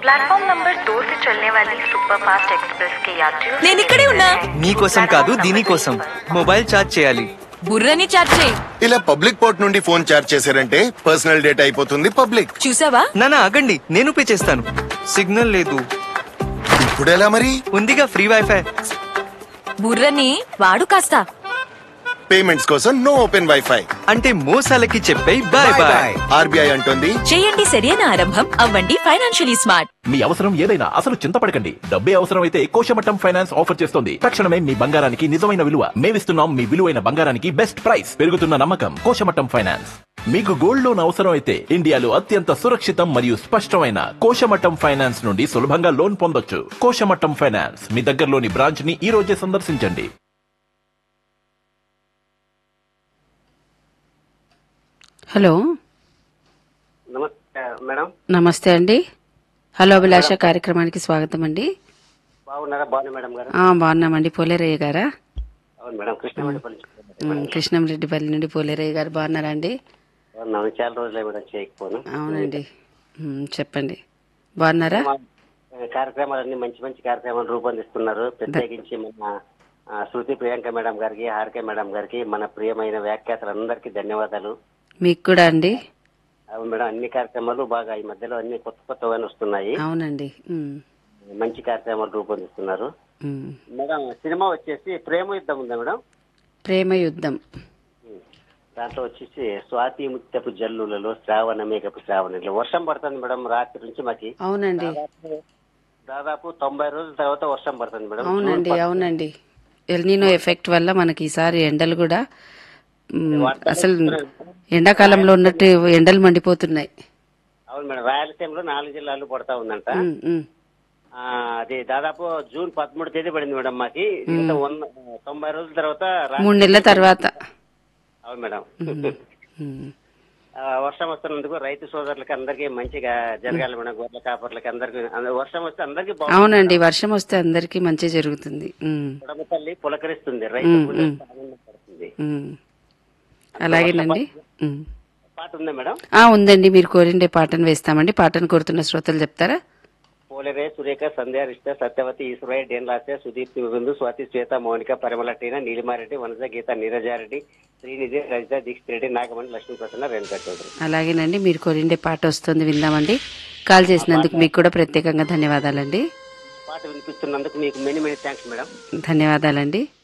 Platform number दो से चलने वाली सुपरफास्ट एक्सप्रेस के यात्रियों से నేను ఇక్కడే ఉన్నా మీకోసం కాదు దీనికోసం మొబైల్ ఛార్జ్ చేయాలి బుర్రని చాట్ చేయి ఇలా పబ్లిక్ పోర్ట్ నుండి ఫోన్ చార్జ్ చేశారంటే పర్సనల్ డేటా అయిపోతుంది పబ్లిక్ చూసావా నానా ఆగండి నేను పే చేస్తాను సిగ్నల్ లేదు ఇప్పుడు ఎలా మరి ఉందిగా ఫ్రీ వైఫై బుర్రని వాడు కాస్త పేమెంట్స్ కోసం నో ఓపెన్ వైఫై అంటే మోసాలకి చెప్పే బాయ్ బాయ్ ఆర్బీఐ అంటోంది చేయండి సరైన ఆరంభం అవ్వండి ఫైనాన్షియలీ స్మార్ట్ మీ అవసరం ఏదైనా అసలు చింతపడకండి డబ్బే అవసరం అయితే కోశమట్టం ఫైనాన్స్ ఆఫర్ చేస్తోంది తక్షణమే మీ బంగారానికి నిజమైన విలువ మేమిస్తున్నాం మీ విలువైన బంగారానికి బెస్ట్ ప్రైస్ పెరుగుతున్న నమ్మకం కోశమట్టం ఫైనాన్స్ మీకు గోల్డ్ లోన్ అవసరం అయితే ఇండియాలో అత్యంత సురక్షితం మరియు స్పష్టమైన కోశమట్టం ఫైనాన్స్ నుండి సులభంగా లోన్ పొందొచ్చు కోశమట్టం ఫైనాన్స్ మీ దగ్గరలోని బ్రాంచ్ ని ఈ రోజే సందర్శించండి హలో నమస్తే మేడం నమస్తే అండి హలో అభిలాష కార్యక్రమానికి స్వాగతం అండి బాగున్నారా బాగున్నా మేడం గారు ఆ, బాగున్నామండి పోలేరయ్య గారా అవును మేడం కృష్ణమణిపల్లి ఉమ్, కృష్ణంరెడ్డిపల్లి నుండి పోలేరయ్య గారు బాగున్నారా అండి అవును చాలా రోజులే మేడం చేయకపోను అవునండి ఉమ్, చెప్పండి బాగున్నారా మా, ఆ, కార్యక్రమాలన్నీ మంచి మంచి కార్యక్రమాలు రూపొందిస్తున్నారు ప్రత్యేకించి మన ఆ, శృతి ప్రియాంక మేడం గారికి హారిక మేడం గారికి మన ప్రియమైన వ్యాఖ్యాతలందరికీ ధన్యవాదాలు మీకు కూడా అండి అవును మేడం అన్ని కార్యక్రమాలు బాగా ఈ మధ్యలో అన్ని కొత్త కొత్తగానే వస్తున్నాయి అవునండి ఉమ్, మంచి కార్యక్రమాలు రూపొందిస్తున్నారు ఉమ్. మేడం సినిమా వచ్చేసి ప్రేమ యుద్ధం ఉందా మేడం ప్రేమ యుద్ధం దాంట్లో వచ్చేసి స్వాతి ముత్యపు జల్లులలో శ్రావణ మేకపు శ్రావణిలో వర్షం పడుతుంది మేడం రాత్రి నుంచి మాకి అవునండి దాదాపు తొంభై రోజుల తర్వాత వర్షం పడుతుంది మేడం అవునండి అవునండి ఎల్నీనో ఎఫెక్ట్ వల్ల మనకి ఈసారి ఎండలు కూడా ఉమ్, అసలు ఎండాకాలంలో ఉన్నట్టు ఎండలు మండిపోతున్నాయి అవును మేడం రాయలసీమలో నాలుగు జిల్లాలు పడతా ఉందంట ఉమ్, ఉమ్. ఆ, అది దాదాపు జూన్ పదమూడు తేదీ పడింది మేడం మాకి ఇంకా వంద తొంభై రోజుల తర్వాత రా- మూడు నెలల తర్వాత అవును మేడం ఉమ్. ఆ, వర్షం వస్తున్నందుకు రైతు సోదరులకి అందరికీ మంచిగా జరగాలి మేడం గొర్రెల కాపర్లకి అందరికి వర్షం వస్తే అందరికీ అవునండి వర్షం వస్తే అందరికీ మంచి జరుగుతుంది ఉమ్, బాగుంటుంది తల్లి పులకరిస్తుంది రైతు గుండె ఆనందం పడుతుంది ఉమ్. అలాగేనండి ఉమ్. పాట ఉందా మేడం ఆ ఉందండి మీరు కోరిండే పాటను వేస్తామండి పాటను కోరుతున్న శ్రోతలు చెప్తారా పోలేరే సురేఖ సంధ్య రిష్ట సత్యవతి ఈశ్వరయ్య డేన్ లాస్య సుదీప్ బిందు స్వాతి శ్వేత మౌనిక పరిమళ టీన నీలిమారెడ్డి వనజ గీత నీరజారెడ్డి శ్రీనిధి రజిత దీక్షిత్ రెడ్డి నాగమణి లక్ష్మీ ప్రసన్న రేణుకా చౌదరి అలాగేనండి మీరు కోరిండే పాట వస్తుంది విందామండి కాల్ చేసినందుకు మీకు కూడా ప్రత్యేకంగా ధన్యవాదాలండి పాట వినిపిస్తున్నందుకు మీకు మెనీ మెనీ థ్యాంక్స్ మేడం ధన్యవాదాలండి